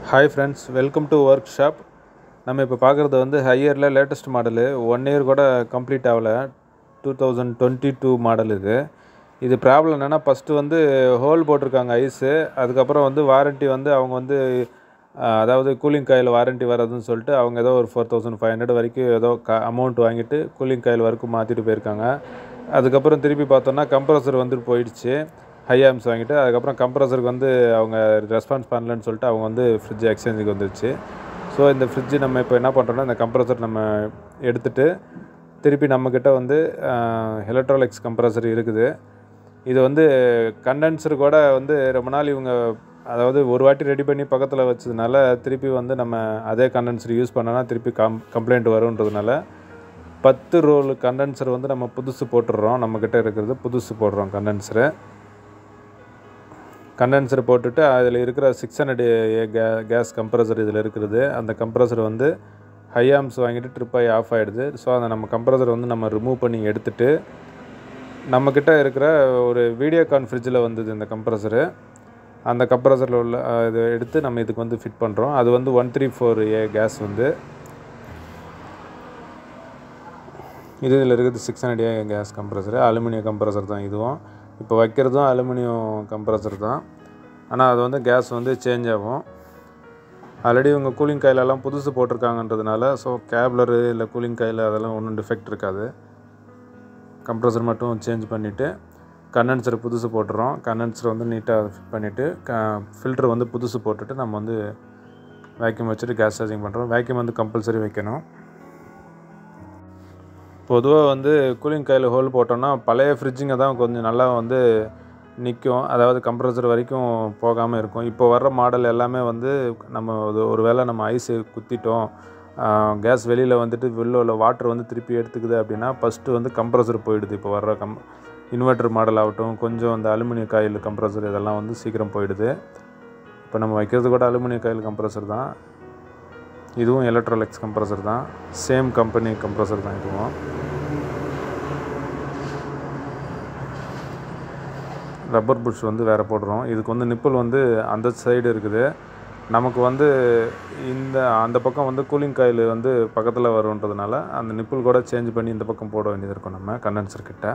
hi friends welcome to workshop நம்ம இப்போ பார்க்குறது வந்து ஹையரில் லேட்டஸ்ட் மாடலு ஒன் இயர் கூட கம்ப்ளீட் ஆகலை two thousand twenty two model இது இது ப்ராப்ளம் என்னென்னா ஃபஸ்ட்டு வந்து ஹோல் போட்டிருக்காங்க ஐஸு அதுக்கப்புறம் வந்து வாரண்ட்டி வந்து அவங்க வந்து அஹ், அதாவது கூலிங் காயில் வாரண்ட்டி வராதுன்னு சொல்லிட்டு அவங்க ஏதோ ஒரு ஃபோர் தௌசண்ட் ஃபைவ் ஹண்ட்ரட் வரைக்கும் ஏதோ க அமௌண்ட் வாங்கிட்டு கூலிங் காயில் வரைக்கும் மாற்றிட்டு போயிருக்காங்க அதுக்கப்புறம் திருப்பி பார்த்தோன்னா கம்ப்ரஸர் வந்துட்டு போயிடுச்சு ஹை ஆம்ஸ் வாங்கிட்டு அதுக்கப்புறம் கம்ப்ரஸருக்கு வந்து அவங்க ரெஸ்பான்ஸ் பண்ணலன்னு சொல்லிட்டு அவங்க வந்து ஃப்ரிட்ஜ் எக்ஸ்சேஞ்சுக்கு வந்துருச்சு ஸோ இந்த ஃப்ரிட்ஜ் நம்ம இப்போ என்ன பண்ணுறோன்னா இந்த கம்ப்ரஸர் நம்ம எடுத்துட்டு திருப்பி நம்மக்கிட்ட வந்து எலக்ட்ராலிக்ஸ் கம்ப்ரஸர் இருக்குது இது வந்து கண்டென்சர் கூட வந்து ரொம்ப நாள் இவங்க அதாவது ஒரு வாட்டி ரெடி பண்ணி பக்கத்தில் வச்சதுனால திருப்பி வந்து நம்ம அதே கண்டென்சர் யூஸ் பண்ணோன்னா திருப்பி கம் கம்ப்ளைண்ட் வருன்றதுனால பத்து ரோல் கண்டென்சர் வந்து நம்ம புதுசு போட்டுடுறோம் நம்மக்கிட்ட இருக்கிறது புதுசு போடுறோம் கண்டென்சரு கண்டென்சர் போட்டுட்டு அதில் இருக்கிற six hundred K gas compressor இதில் இருக்கிறது அந்த கம்ப்ரஸர் வந்து ஹை ஆம்ஸ் வாங்கிட்டு ட்ரிப் ஆகி ஆஃப் ஆகிடுது ஸோ அந்த நம்ம கம்ப்ரஸர் வந்து நம்ம ரிமூவ் பண்ணி எடுத்துட்டு நம்மக்கிட்ட இருக்கிற ஒரு வீடியோகான் ஃப்ரிட்ஜில் வந்தது இந்த கம்ப்ரஸரு அந்த கம்ப்ரஸரில் உள்ள அஹ், இதை எடுத்து நம்ம இதுக்கு வந்து ஃபிட் பண்ணுறோம் அது வந்து one three four A gas வந்து இது இதில் இருக்குது six hundred A gas compressor aluminium compressor தான் இதுவும் இப்போ வைக்கிறதும் அலுமினியம் கம்ப்ரஸர் தான் ஆனால் அது வந்து கேஸ் வந்து சேஞ்ச் ஆகும் ஆல்ரெடி இவங்க கூலிங் காயிலெல்லாம் புதுசு போட்டிருக்காங்கன்றதுனால ஸோ கேப்லரு இல்லை கூலிங் காயில் அதெல்லாம் ஒன்றும் டிஃபெக்ட் இருக்காது கம்ப்ரஸர் மட்டும் சேஞ்ச் பண்ணிவிட்டு கண்டென்சர் புதுசு போட்டுறோம் கண்டென்சர் வந்து நீட்டாக ஃபிட் பண்ணிவிட்டு க ஃபில்டர் வந்து புதுசு போட்டுட்டு நம்ம வந்து வேக்யூம் வச்சுட்டு கேஸ் சார்ஜிங் பண்ணுறோம் வேக்யூம் வந்து கம்பல்சரி வைக்கணும் பொதுவாக வந்து கூலிங் காயில் ஹோல் போட்டோம்னா பழைய ஃப்ரிட்ஜுங்க தான் கொஞ்சம் நல்லா வந்து நிற்கும் அதாவது கம்ப்ரஸர் வரைக்கும் போகாமல் இருக்கும் இப்போ வர்ற மாடல் எல்லாமே வந்து நம்ம ஒரு ஒரு வேளை நம்ம ஐஸு குத்திட்டோம் கேஸ் வெளியில் வந்துட்டு வெளில உள்ள வாட்டர் வந்து திருப்பி எடுத்துக்குது அப்படின்னா ஃபஸ்ட்டு வந்து கம்ப்ரஸர் போயிடுது இப்போ வர்ற கம் இன்வெர்ட்டர் மாடல் ஆகட்டும் கொஞ்சம் அந்த அலுமினிய காயில் கம்ப்ரஸர் இதெல்லாம் வந்து சீக்கிரம் போயிடுது இப்போ நம்ம வைக்கிறது கூட அலுமினிய காயில் கம்ப்ரஸர் தான் இதுவும் எலக்ட்ரோலெக்ஸ் கம்ப்ரஸர் தான் சேம் கம்பெனி கம்ப்ரஸர் தான் இதுவும் ரப்பர் புஷ் வந்து வேறு போடுறோம் இதுக்கு வந்து நிப்பிள் வந்து அந்த சைடு இருக்குது நமக்கு வந்து இந்த அந்த பக்கம் வந்து கூலிங் காயில் வந்து பக்கத்தில் வருன்றதுனால அந்த நிப்பிள் கூட சேஞ்ச் பண்ணி இந்த பக்கம் போட வேண்டியது இருக்கும் நம்ம கண்டென்சர் கிட்ட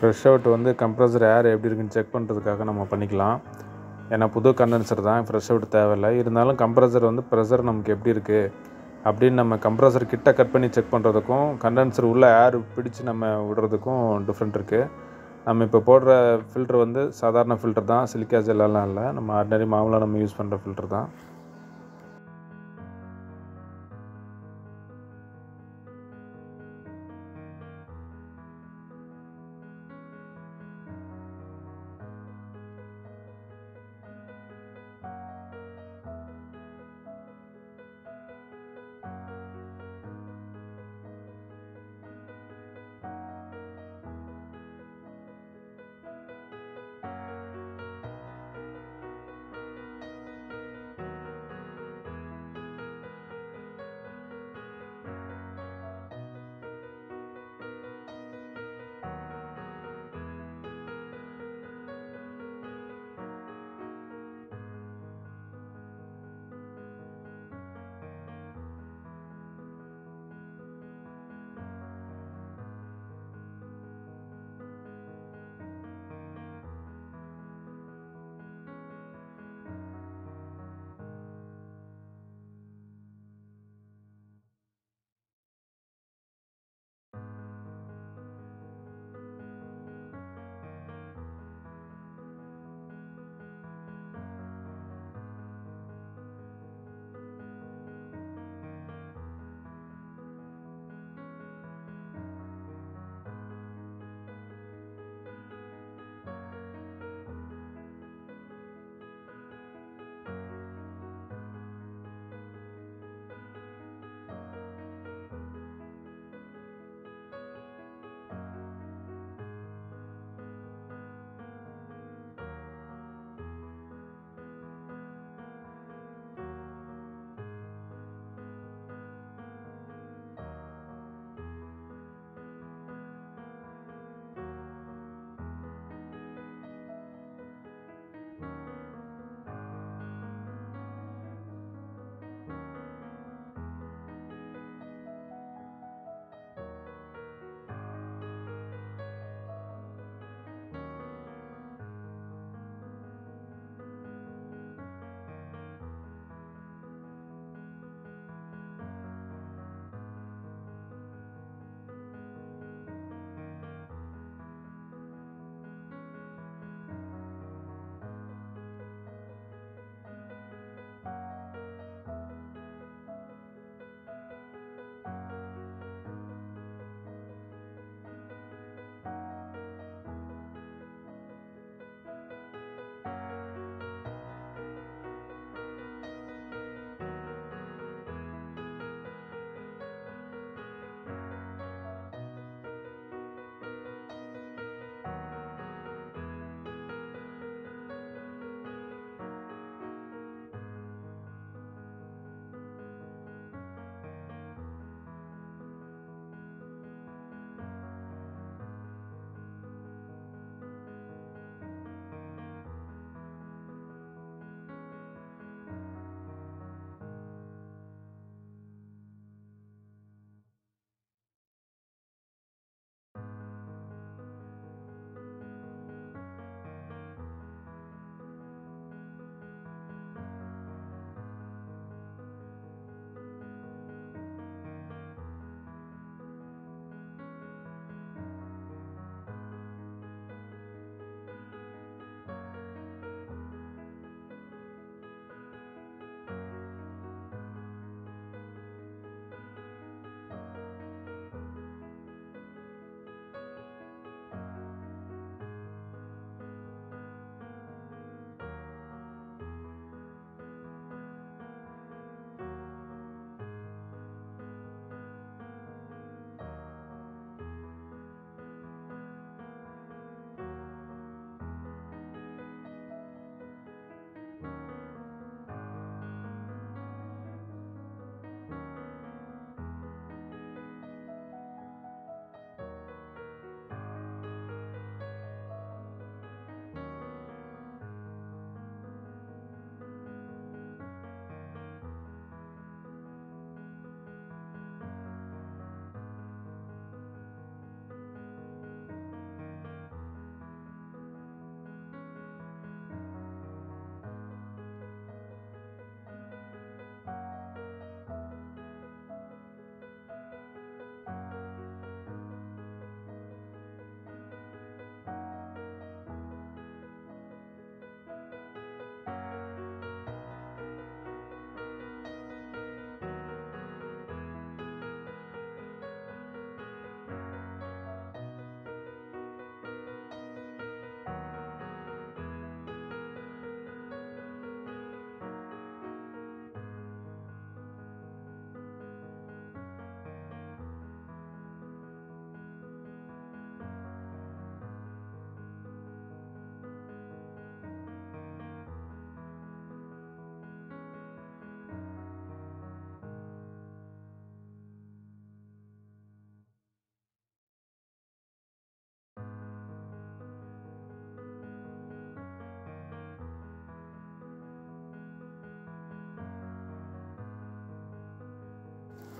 ஃப்ரெஷ் அவுட் வந்து கம்ப்ரஸர் ஏர் எப்படி இருக்குன்னு செக் பண்ணுறதுக்காக நம்ம பண்ணிக்கலாம் ஏன்னா புது கண்டென்சர் தான் ஃப்ரெஷ் அவுட் தேவையில்லை இருந்தாலும் கம்ப்ரஸர் வந்து ப்ரெஷர் நமக்கு எப்படி இருக்குது அப்படின்னு நம்ம கம்ப்ரஸர் கிட்ட கட் பண்ணி செக் பண்ணுறதுக்கும் கண்டென்சர் உள்ள ஏர் பிடிச்சு நம்ம விடுறதுக்கும் டிஃப்ரெண்ட் இருக்குது நம்ம இப்போ போடுற ஃபில்டர் வந்து சாதாரண ஃபில்டர் தான் சிலிக்கா ஜெல்லாம் இல்லை நம்ம ஆர்டினரி மாமூலாக நம்ம யூஸ் பண்ணுற ஃபில்டர் தான்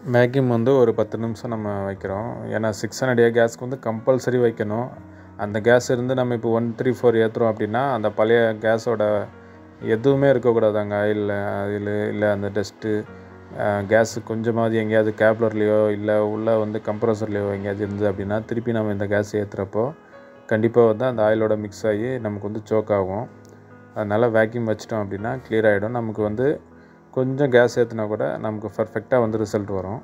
வேக்யூம் வந்து ஒரு பத்து நிமிஷம் நம்ம வைக்கிறோம் ஏன்னா சிக்ஸ் ஹண்ட்ரட் கேஸ்க்கு வந்து கம்பல்சரி வைக்கணும் அந்த கேஸ் இருந்து நம்ம இப்போ ஒன் த்ரீ ஃபோர் ஏற்றுறோம் அப்படின்னா அந்த பழைய கேஸோட எதுவுமே இருக்கக்கூடாதாங்க இல்லை அதில் இல்லை அந்த டஸ்ட்டு கேஸு கொஞ்சமாவது எங்கேயாவது கேப்லர்லேயோ இல்லை உள்ளே வந்து கம்ப்ரஸர்லேயோ எங்கேயாவது இருந்தது அப்படின்னா திருப்பி நம்ம இந்த கேஸ் ஏற்றுறப்போ கண்டிப்பாக வந்து அந்த ஆயிலோட மிக்ஸ் ஆகி நமக்கு வந்து சோக் ஆகும் அதனால் வேக்யூம் வச்சிட்டோம் அப்படின்னா clear ஆகிடும் நமக்கு வந்து கொஞ்சம் கேஸ் ஏற்றுனா கூட நமக்கு பர்ஃபெக்டாக வந்து ரிசல்ட் வரும்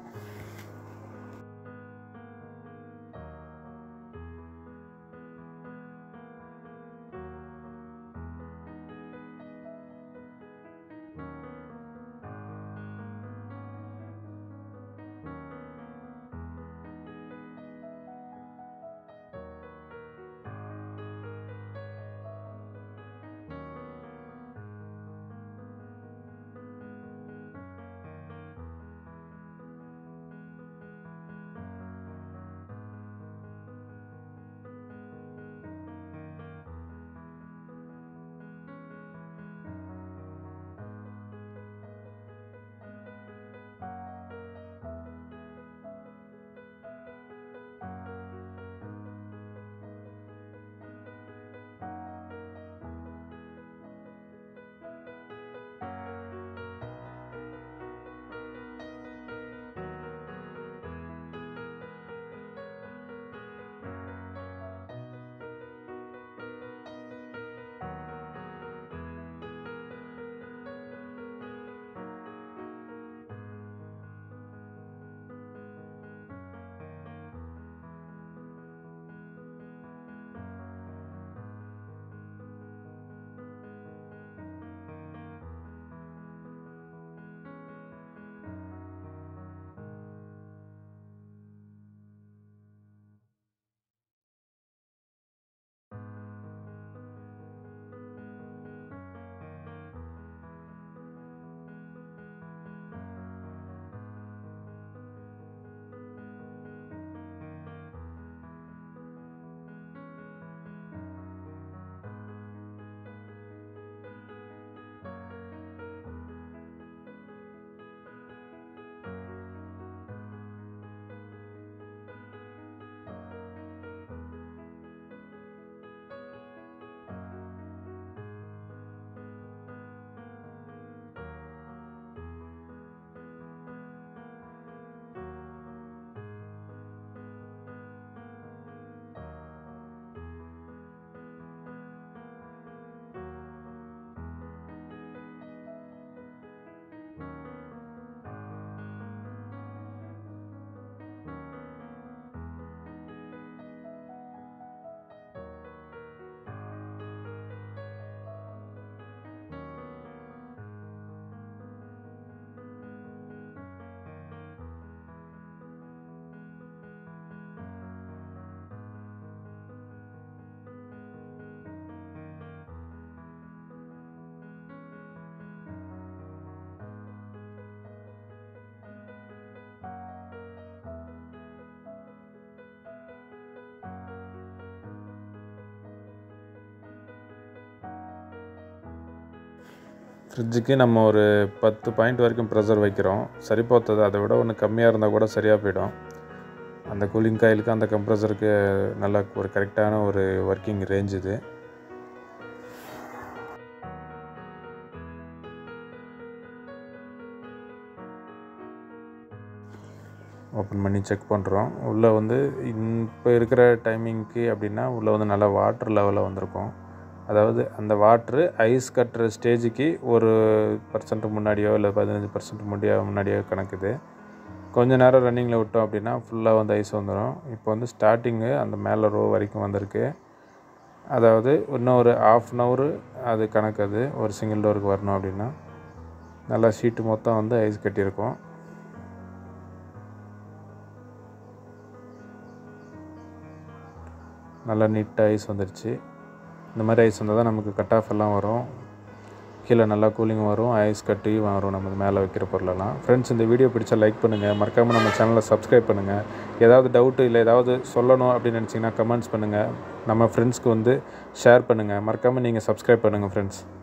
ஃப்ரிட்ஜுக்கு நம்ம ஒரு பத்து பாயிண்ட் வரைக்கும் ப்ரெஷர் வைக்கிறோம் சரி போத்தது அதை விட ஒன்று கம்மியாக இருந்தால் கூட சரியாக போயிடும் அந்த கூலிங் காயிலுக்கு அந்த கம்ப்ரஸருக்கு நல்ல ஒரு கரெக்டான ஒரு ஒர்க்கிங் ரேஞ்ச் இது ஓப்பன் பண்ணி செக் பண்ணுறோம் உள்ளே வந்து இப்போ இருக்கிற டைமிங்க்கு அப்படின்னா உள்ளே வந்து நல்லா வாட்டர் லெவலில் வந்திருக்கும் அதாவது அந்த வாட்ரு ஐஸ் கட்டுற ஸ்டேஜுக்கு ஒரு பர்சன்ட் முன்னாடியோ இல்லை பதினஞ்சு பர்சன்ட் முன்னாடியோ முன்னாடியோ கணக்குது கொஞ்ச நேரம் ரன்னிங்கில் விட்டோம் அப்படின்னா ஃபுல்லாக வந்து ஐஸ் வந்துடும் இப்போ வந்து ஸ்டார்டிங்கு அந்த மேலே ரோ வரைக்கும் வந்திருக்கு அதாவது இன்னும் ஒரு ஆஃப் அன் ஹவரு அது கணக்கு அது ஒரு சிங்கிள் டோருக்கு வரணும் அப்படின்னா நல்லா ஷீட்டு மொத்தம் வந்து ஐஸ் கட்டியிருக்கும் நல்லா நீட்டாக ஐஸ் வந்துடுச்சு இந்த மாதிரி ஐஸ் வந்தால் தான் நமக்கு கட் ஆஃப் எல்லாம் வரும் கீழே நல்லா கூலிங் வரும் ஐஸ் கட்டி வரும் நம்ம மேலே வைக்கிற பொருளெல்லாம் ஃப்ரெண்ட்ஸ் இந்த வீடியோ பிடிச்சா லைக் பண்ணுங்கள் மறக்காமல் நம்ம சேனலை சப்ஸ்கிரைப் பண்ணுங்கள் ஏதாவது டவுட்டு இல்லை ஏதாவது சொல்லணும் அப்படின்னு நினச்சிங்கன்னா கமெண்ட்ஸ் பண்ணுங்கள் நம்ம ஃப்ரெண்ட்ஸ்க்கு வந்து ஷேர் பண்ணுங்கள் மறக்காமல் நீங்கள் சப்ஸ்கிரைப் பண்ணுங்கள் ஃப்ரெண்ட்ஸ்